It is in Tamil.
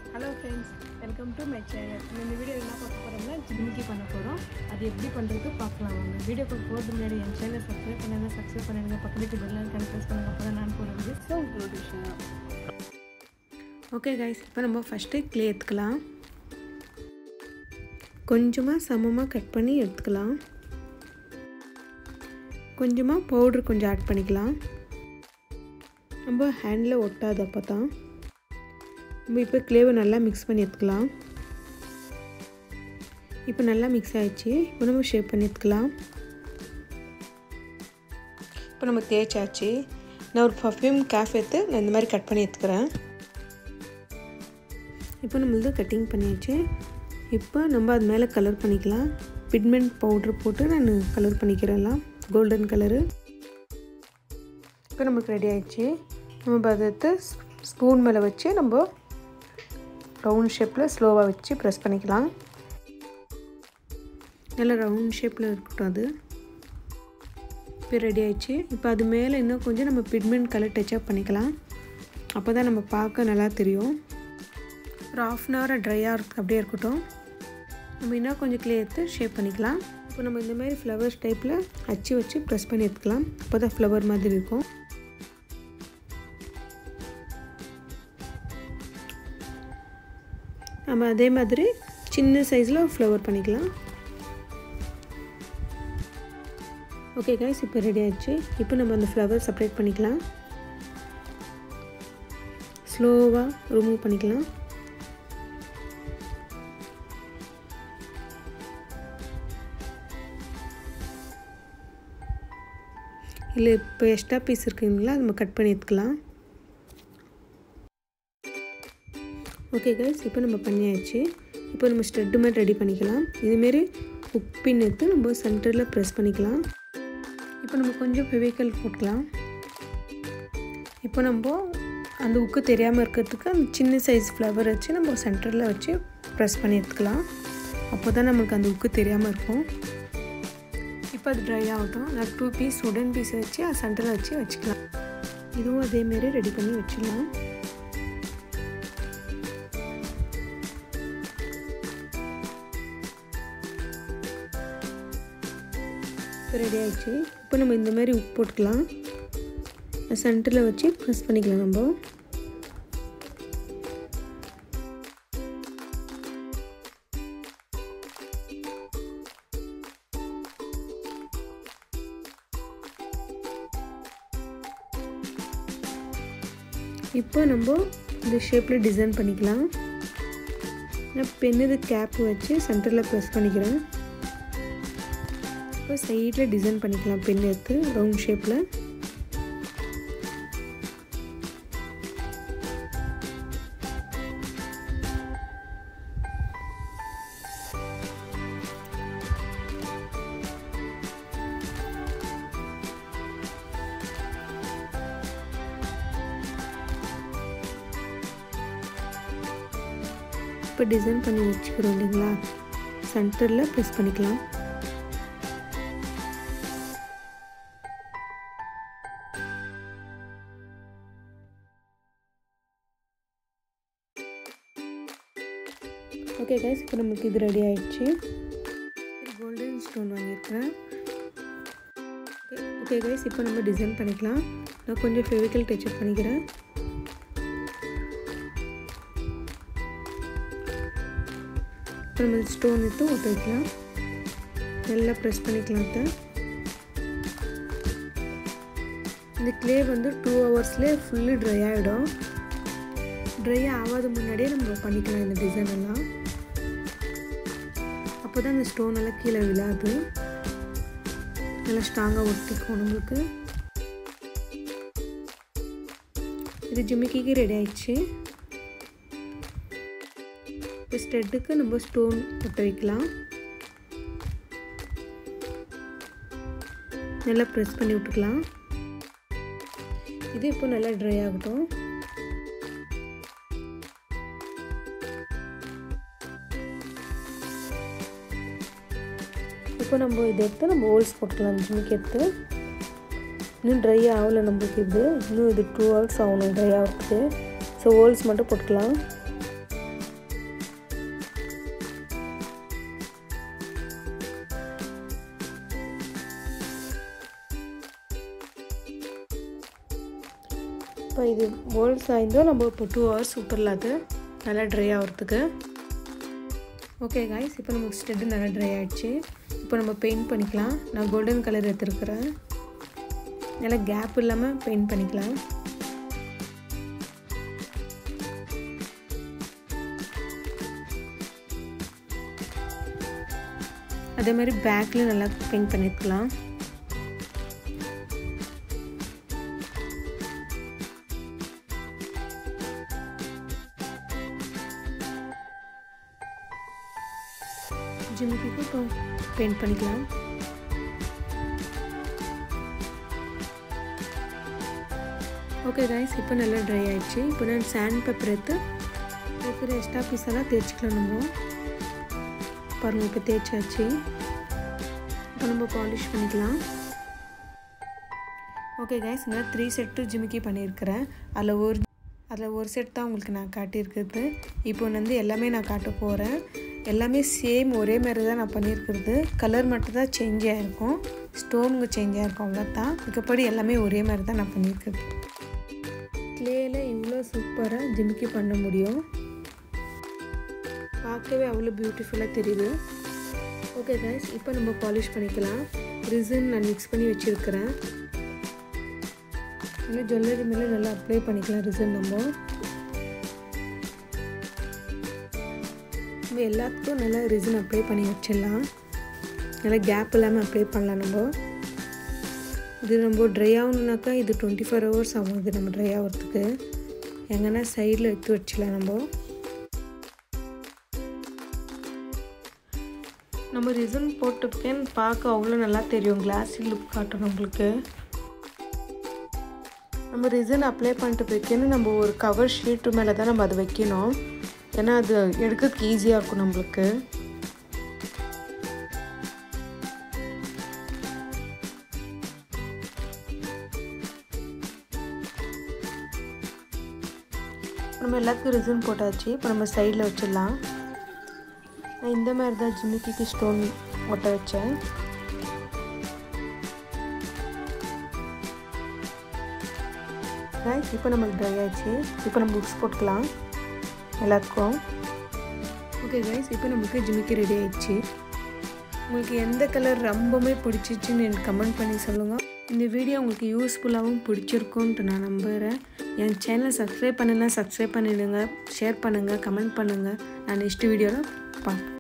hello friends welcome to my channel நம்ம இந்த வீடியோ என்ன பார்க்க போகிறோம்னா ஜிம்மிக்கி பண்ண போகிறோம் அது எப்படி பண்ணுறது பார்க்கலாம் வாங்க வீடியோ போகிறதுக்கு முன்னாடி என் சேனலை சப்ஸ்கிரைப் பண்ணுங்க சப்ஸ்கிரைப் பண்ணுங்க பக்கத்துக்கு பெல் கணக்கு ப்ரெஸ் பண்ணுங்க அப்போ தான் நான் போகிறது ஸோ உங்களோட விஷயம் ஓகே கைஸ் இப்போ நம்ம ஃபஸ்ட்டு க்ளே எடுத்துக்கலாம் கொஞ்சமாக சமமாக கட் பண்ணி எடுத்துக்கலாம் கொஞ்சமாக பவுட்ரு கொஞ்சம் ஆட் பண்ணிக்கலாம் நம்ம ஹேண்டில் ஒட்டாது அப்போ தான் நம்ம இப்போ க்ளேவை நல்லா மிக்ஸ் பண்ணி எடுத்துக்கலாம் இப்போ நல்லா மிக்ஸ் ஆகிடுச்சு இப்போ நம்ம ஷேப் பண்ணி எடுத்துக்கலாம் இப்போ நம்ம தேய்ச்சாச்சு நான் ஒரு பர்ஃப்யூம் கேஃப் எடுத்து நான் இந்த மாதிரி கட் பண்ணி எடுத்துக்கிறேன் இப்போ நம்மளது கட்டிங் பண்ணியாச்சு இப்போ நம்ம அது மேலே கலர் பண்ணிக்கலாம் பிக்மெண்ட் பவுட்ரு போட்டு நான் கலர் பண்ணிக்கிறேன்லாம் கோல்டன் கலரு இப்போ நமக்கு ரெடி ஆயிடுச்சு நம்ம அதை எடுத்து ஸ்பூன் மேலே வச்சு நம்ம ரவுண்ட் ஷேப்பில் ஸ்லோவாக வச்சு ப்ரெஸ் பண்ணிக்கலாம் நல்லா ரவுண்ட் ஷேப்பில் இருக்கட்டும் அது இப்போ ரெடி ஆயிடுச்சு இப்போ அது மேலே இன்னும் கொஞ்சம் நம்ம பிக்மெண்ட் கலர் டச்சப் பண்ணிக்கலாம் அப்போ தான் நம்ம பார்க்க நல்லா தெரியும் ஒரு ஆஃப் அன் ஹவர் ட்ரை ஆகிறதுக்கு அப்படியே இருக்கட்டும் நம்ம இன்னும் கொஞ்சம் க்ளே எடுத்து ஷேப் பண்ணிக்கலாம் இப்போ நம்ம இந்த மாதிரி ஃப்ளவர்ஸ் டைப்பில் அச்சு வச்சு ப்ரெஸ் பண்ணி எடுத்துக்கலாம் அப்போ தான் ஃப்ளவர் மாதிரி இருக்கும் நம்ம அதே மாதிரி சின்ன சைஸில் ஃப்ளவர் பண்ணிக்கலாம் ஓகே கைஸ் இப்போ ரெடி ஆயிடுச்சு இப்போ நம்ம அந்த ஃப்ளவர் செப்பரேட் பண்ணிக்கலாம் ஸ்லோவாக ரிமூவ் பண்ணிக்கலாம் இல்லை இப்போ எக்ஸ்ட்ரா பீஸ் இருக்குங்களா நம்ம கட் பண்ணி எடுத்துக்கலாம் ஓகே கைஸ் இப்போ நம்ம பண்ணியாச்சு இப்போ நம்ம ஸ்ட்ரெட்டு மாதிரி ரெடி பண்ணிக்கலாம் இதுமாரி உப்பின் எடுத்து நம்ம சென்டரில் ப்ரெஸ் பண்ணிக்கலாம் இப்போ நம்ம கொஞ்சம் ஃபெவிக்கல் போட்டுக்கலாம் இப்போ நம்ம அந்த உக்கு தெரியாமல் இருக்கிறதுக்கு அந்த சின்ன சைஸ் ஃப்ளவர் வச்சு நம்ம சென்டரில் வச்சு ப்ரெஸ் பண்ணி எடுத்துக்கலாம் அப்போ தான் நம்மளுக்கு அந்த உக்கு தெரியாமல் இருக்கும் இப்போ அது ட்ரை ஆகட்டும் நான் டூ பீஸ் உடன் பீஸை வச்சு அது சென்டரில் வச்சு வச்சுக்கலாம் இதுவும் அதேமாரி ரெடி பண்ணி வச்சிடலாம் இப்போ ரெடி ஆயிடுச்சு இப்போ நம்ம இந்த மாதிரி உப்பு போட்டுக்கலாம் சென்டரில் வச்சு ப்ரெஸ் பண்ணிக்கலாம் நம்ம இப்போ நம்ம இந்த ஷேப்பில் டிசைன் பண்ணிக்கலாம் நான் பெண்ணுது கேப் வச்சு சென்டரில் ப்ரெஸ் பண்ணிக்கிறேன் இப்போ சைடில் டிசைன் பண்ணிக்கலாம் பென் எடுத்து ரவுண்ட் ஷேப்பில் இப்போ டிசைன் பண்ணி வச்சுக்கிறோம் இல்லைங்களா சென்டரில் ப்ரெஸ் பண்ணிக்கலாம் ஓகே கைஸ் இப்போ நமக்கு இது ரெடி ஆயிடுச்சு கோல்டன் ஸ்டோன் வாங்கியிருக்கிறேன் ஓகே கைஸ் இப்போ நம்ம டிசைன் பண்ணிக்கலாம் நான் கொஞ்சம் ஃபெவிக்கல் டச்சப் பண்ணிக்கிறேன் இப்போ நம்ம ஸ்டோன் எடுத்து ஒட்ட வைக்கலாம் நல்லா ப்ரெஸ் பண்ணிக்கலாம் அதை இந்த க்ளே வந்து டூ ஹவர்ஸ்லேயே ஃபுல்லு ட்ரை ஆகிடும் ட்ரை ஆகாத முன்னாடியே நம்ம பண்ணிக்கலாம் இந்த டிசைன் எல்லாம் அப்போ தான் இந்த ஸ்டோன் எல்லாம் கீழே விழாது நல்லா ஸ்ட்ராங்காக ஒட்டிக்கும் நம்மளுக்கு இது ஜிமிக்கிக்கு ரெடி ஆயிடுச்சு இப்போ ஸ்டெட்டுக்கு நம்ம ஸ்டோன் ஒட்ட வைக்கலாம் நல்லா ப்ரெஸ் பண்ணி விட்டுக்கலாம் இது இப்போ நல்லா ட்ரை ஆகட்டும் இப்போ நம்ம இதை எடுத்து நம்ம ஹோல்ஸ் போட்டுக்கலாம் ஜிமிக்கு எடுத்து இன்னும் ட்ரை ஆகலை நம்மளுக்கு இது இன்னும் இது டூ ஹவர்ஸ் ஆகணும் ட்ரை ஆகிறதுக்கு ஸோ ஹோல்ஸ் மட்டும் போட்டுக்கலாம் இது போல் சாய்ந்தோம் நம்ம இப்போ டூ ஹவர்ஸ் விட்டுடலாம் அது நல்லா ட்ரை ஆகிறதுக்கு ஓகே காய்ஸ் இப்போ நமக்கு ஸ்டெட்டு நல்லா ட்ரை ஆகிடுச்சு இப்போ நம்ம பெயிண்ட் பண்ணிக்கலாம் நான் கோல்டன் கலர் எடுத்துருக்குறேன் நல்லா கேப் இல்லாமல் பெயிண்ட் பண்ணிக்கலாம் அதே மாதிரி பேக்கில் நல்லா பெயிண்ட் பண்ணிக்கலாம் ஜிம்மிக்கு இப்போ பெயிண்ட் பண்ணிக்கலாம் ஓகே கைஸ் இப்போ நல்லா ட்ரை ஆயிடுச்சு இப்போ நான் சாண்ட் பேப்பர் எடுத்து இருக்கிற எக்ஸ்ட்ரா பீஸ் எல்லாம் தேய்ச்சிக்கலாம் நம்ம பாருங்கள் இப்போ தேய்ச்சாச்சு இப்போ நம்ம பாலிஷ் பண்ணிக்கலாம் ஓகே கைஸ் இங்கே த்ரீ செட்டு ஜிமிக்கி பண்ணியிருக்கிறேன் அதில் ஒரு அதில் ஒரு செட் தான் உங்களுக்கு நான் காட்டியிருக்கிறது இப்போ வந்து எல்லாமே நான் காட்ட போகிறேன் எல்லாமே சேம் ஒரே மாதிரி தான் நான் பண்ணியிருக்கிறது கலர் மட்டும் தான் சேஞ்ச் ஆகிருக்கும் ஸ்டோனுங்க சேஞ்ச் ஆகிருக்கும் அவ்வளோதான் மிகப்படி எல்லாமே ஒரே மாதிரி தான் நான் பண்ணியிருக்கிறது கிளேயில் இவ்வளோ சூப்பராக ஜிமிக்கி பண்ண முடியும் பார்க்கவே அவ்வளோ பியூட்டிஃபுல்லாக தெரியுது ஓகே கைஸ் இப்போ நம்ம பாலிஷ் பண்ணிக்கலாம் ரிசன் நான் மிக்ஸ் பண்ணி வச்சுருக்கிறேன் இன்னும் ஜுவல்லரி மேலே நல்லா அப்ளை பண்ணிக்கலாம் ரிசன் நம்ம நம்ம எல்லாத்துக்கும் நல்லா ரிசன் அப்ளை பண்ணி வச்சிடலாம் நல்லா கேப் இல்லாமல் அப்ளை பண்ணலாம் நம்ம இது ரொம்ப ட்ரை ஆகணுனாக்கா இது டுவெண்ட்டி ஃபோர் ஹவர்ஸ் ஆகும் இது நம்ம ட்ரை ஆகிறதுக்கு எங்கன்னா சைடில் எடுத்து வச்சிடலாம் நம்ம நம்ம ரிசன் போட்டுக்கேன்னு பார்க்க அவ்வளோ நல்லா தெரியும் கிளாஸி லுக் காட்டணும் உங்களுக்கு நம்ம ரிசன் அப்ளை பண்ணிட்டு வைக்கன்னு நம்ம ஒரு கவர் ஷீட்டு மேலே தான் நம்ம அதை வைக்கணும் ஏன்னா அது எடுக்கிறதுக்கு ஈஸியாக இருக்கும் நம்மளுக்கு நம்ம எல்லாத்துக்கும் ரிசன் போட்டாச்சு இப்போ நம்ம சைடில் வச்சிடலாம் நான் இந்த மாதிரி தான் ஜிமிக்கிக்கு ஸ்டோன் ஒட்ட வச்சேன் ரைட் இப்போ நமக்கு ட்ரை ஆயிடுச்சு இப்போ நம்ம புக்ஸ் போட்டுக்கலாம் எல்லாத்துக்கும் ஓகே கைஸ் இப்போ நமக்கு ஜிமிக்கி ரெடி ஆயிடுச்சு உங்களுக்கு எந்த கலர் ரொம்பவுமே பிடிச்சிச்சின்னு எனக்கு கமெண்ட் பண்ணி சொல்லுங்கள் இந்த வீடியோ உங்களுக்கு யூஸ்ஃபுல்லாகவும் பிடிச்சிருக்குன்ட்டு நான் நம்புகிறேன் என் சேனலை சப்ஸ்கிரைப் பண்ணலாம் சப்ஸ்கிரைப் பண்ணிடுங்க ஷேர் பண்ணுங்கள் கமெண்ட் பண்ணுங்கள் நான் நெக்ஸ்ட் வீடியோவில் பார்ப்பேன்